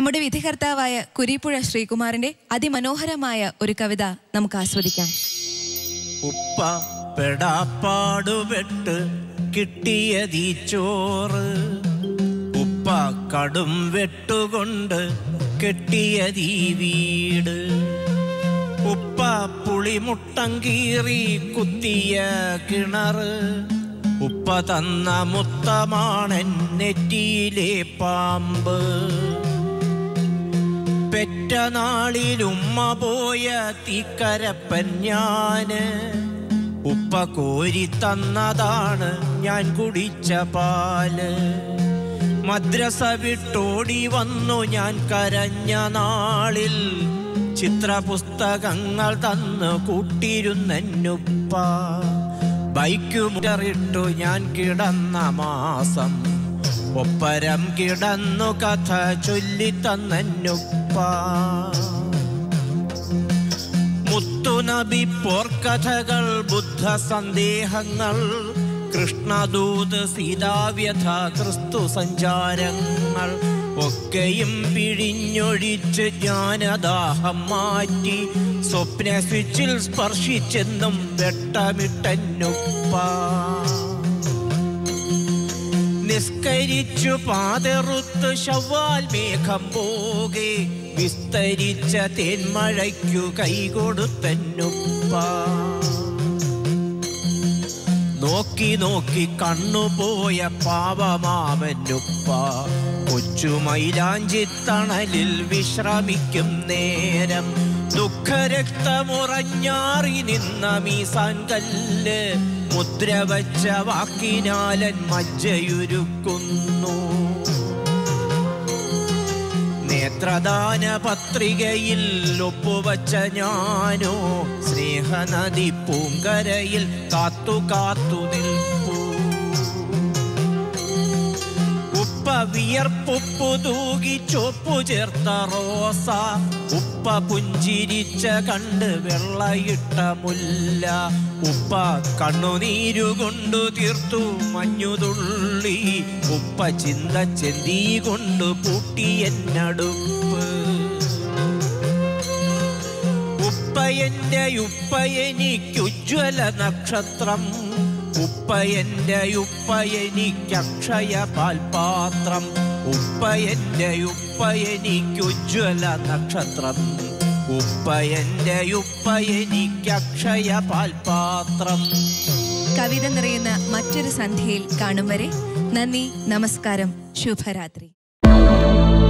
നമ്മുടെ വിധികർത്താവായ കുരിപ്പുഴ ശ്രീകുമാറിന്റെ അതിമനോഹരമായ ഒരു കവിത നമുക്ക് ആസ്വദിക്കാം ഉപ്പ പെടാപ്പാടുപെട്ട് കിട്ടിയതീ ചോറ് ഉപ്പ കടും വെട്ടുകൊണ്ട് കെട്ടിയതീ വീട് ഉപ്പ പുളിമുട്ടം കീറി കുത്തിയ കിണറ് ഉപ്പ തന്ന മുത്തമാണൻ നെറ്റിയിലെ പാമ്പ് പെറ്റ നാളിൽ ഉമ്മ പോയ തീക്കരപ്പൻ ഞാന് ഉപ്പ കോരി തന്നതാണ് ഞാൻ കുടിച്ച പാല് മദ്രസ വിട്ടോടി വന്നു ഞാൻ കരഞ്ഞ നാളിൽ ചിത്രപുസ്തകങ്ങൾ തന്നു കൂട്ടിരുന്നുപ്പ ബൈക്കു മുറിട്ടു ഞാൻ കിടന്ന മാസം ഒപ്പരം കിടന്നു കഥ ചൊല്ലിത്തന്നുപ്പ മുത്തുനബി പോർക്കഥകൾ ബുദ്ധ സന്ദേഹങ്ങൾ കൃഷ്ണദൂത് സീതാവ്യഥ ക്രിസ്തു സഞ്ചാരങ്ങൾ ഒക്കെയും പിഴിഞ്ഞൊഴിച്ച് ജ്ഞാനദാഹം മാറ്റി സ്വപ്ന സ്വിച്ചിൽ സ്പർശിച്ചെന്നും വെട്ടമിട്ടന്നുപ്പ നിസ്കരിച്ചു പാതെറുത്ത് ശവ്വാൽ മേഘം പോകെ വിസ്തരിച്ച തേന്മഴയ്ക്കു കൈകൊടുത്തന്നുപ്പ നോക്കി നോക്കി കണ്ണുപോയ പാവമാവനുപ്പ കൊച്ചു മൈലാഞ്ചിത്തണലിൽ വിശ്രമിക്കും നേരം ദുഃഖരക്തമുറഞ്ഞാറി നിന്ന മീസാൻ കല്ല് മുദ്ര വച്ച വാക്കിനാലൻ മജ്ജയുരുക്കുന്നു നേത്രദാന പത്രികയിൽ ഒപ്പുവച്ച ഞാനോ സ്നേഹനദി പൂങ്കരയിൽ കാത്തു കാത്തു നിൽപ്പൂ ഉപ്പ വിയർപ്പുപ്പു തൂകി ചോപ്പു ചേർത്ത റോസ ഉപ്പ പുഞ്ചിരിച്ച കണ്ട് വെള്ളയിട്ട മുല്ല ഉപ്പ കണ്ണുനീരുകൊണ്ടു തീർത്തു മഞ്ഞുതുള്ളി ഉപ്പ ചിന്ത ചെന്തി കൊണ്ടു പൂട്ടിയെന്നടുപ്പ് ഉപ്പ എന്റെ ഉപ്പ എനിക്കുജ്വല നക്ഷത്രം ഉപ്പ എന്റെ ഉപ്പ എനിക്കക്ഷയ പാൽപാത്രം ഉപ്പ എന്റെ ഉപ്പ എനിക്കുജ്വല നക്ഷത്രം ഉപ്പ എന്റെ ഉപ്പ എനിക്കക്ഷയ പാൽപാത്രം കവിത നിറയുന്ന മറ്റൊരു സന്ധ്യയിൽ കാണും വരെ നന്ദി നമസ്കാരം ശുഭരാത്രി